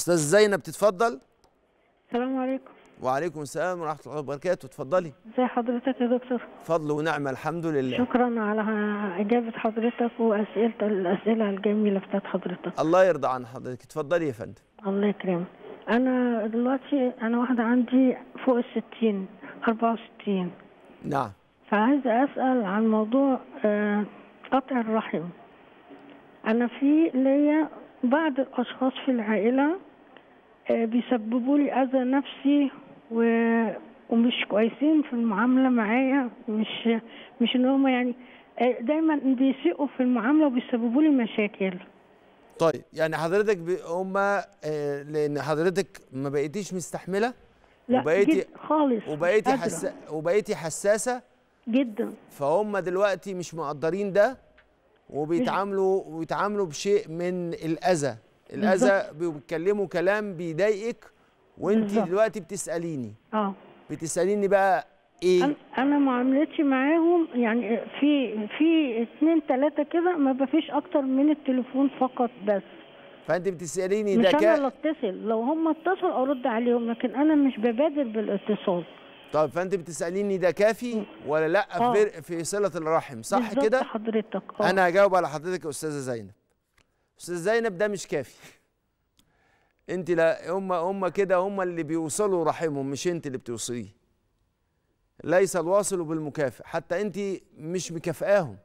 استاذ زينب تتفضل السلام عليكم وعليكم السلام ورحمه الله وبركاته اتفضلي ازي حضرتك يا دكتور فضل ونعمه الحمد لله شكرا على اجابه حضرتك واسئله الاسئله الجميله بتاعت حضرتك الله يرضى عن حضرتك اتفضلي يا فندم الله يكرمك انا دلوقتي انا واحده عندي فوق الستين 64 نعم فعايزه اسال عن موضوع آه، قطع الرحم انا في ليا بعض الاشخاص في العائله آه، بيسببوا لي اذى نفسي و... ومش كويسين في المعامله معايا مش مش ان هم يعني آه، دايما بيسيئوا في المعامله وبيسببوا لي مشاكل طيب يعني حضرتك ب... هما آه لان حضرتك ما بقيتيش مستحمله لا وبقيتي جد خالص وبقيتي مش قادرة. حس... وبقيتي حساسه جدا فهم دلوقتي مش مقدرين ده وبيتعاملوا وبيتعاملوا بشيء من الاذى الاذى بيتكلموا كلام بيضايقك وانت بالظبط. دلوقتي بتساليني اه بتساليني بقى ايه أنا- انا معاملتي معاهم يعني في في اتنين تلاتة كده ما بفيش اكتر من التليفون فقط بس فانت بتساليني مش ده انا اللي كا... اتصل لو هم اتصلوا ارد عليهم لكن انا مش ببادر بالاتصال طب فانت بتساليني ده كافي ولا لا آه. في, في صله الرحم صح بالظبط كده حضرتك اه انا هجاوب على حضرتك يا استاذه زينب استاذه زينب ده مش كافي انت لا هم هم كده هم اللي بيوصلوا رحمهم مش انت اللي بتوصليه ليس الواصل بالمكافئ حتى انت مش مكافئاهم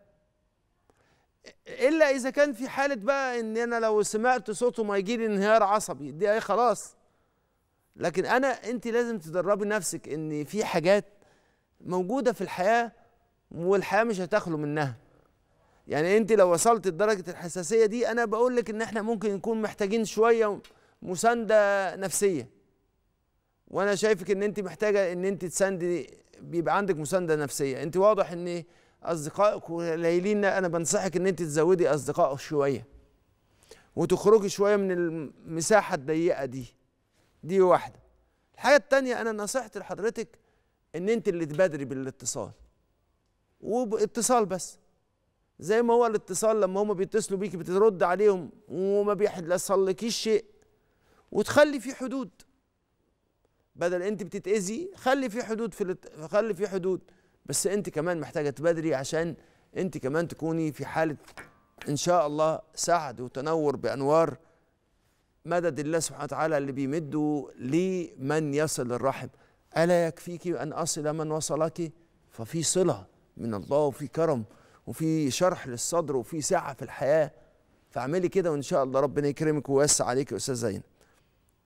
الا اذا كان في حاله بقى ان انا لو سمعت صوتهم هيجي لي انهيار عصبي دي ايه خلاص لكن انا انت لازم تدربي نفسك ان في حاجات موجوده في الحياه والحياه مش هتخلو منها يعني انت لو وصلت لدرجه الحساسيه دي انا بقول لك ان احنا ممكن نكون محتاجين شويه مسانده نفسيه وانا شايفك ان انت محتاجه ان انت تساندي بيبقى عندك مسانده نفسيه انت واضح ان اصدقائك قليلين انا بنصحك ان انت تزودي اصدقائك شويه وتخرجي شويه من المساحه الضيقه دي دي واحده الحاجه التانية انا نصيحتي لحضرتك ان انت اللي تبادري بالاتصال وباتصال بس زي ما هو الاتصال لما هم بيتصلوا بيكي بترد عليهم وما بيحصلكيش شيء وتخلي في حدود بدل انت بتتاذي خلي في حدود في الات... خلي في حدود بس انت كمان محتاجه تبادري عشان انت كمان تكوني في حاله ان شاء الله سعد وتنور بانوار مدد الله سبحانه وتعالى اللي بيمده لمن يصل الرحم الا يكفيك ان اصل من وصلك ففي صله من الله وفي كرم وفي شرح للصدر وفي سعه في الحياه فاعملي كده وان شاء الله ربنا يكرمك ويوسع عليك يا استاذ زينب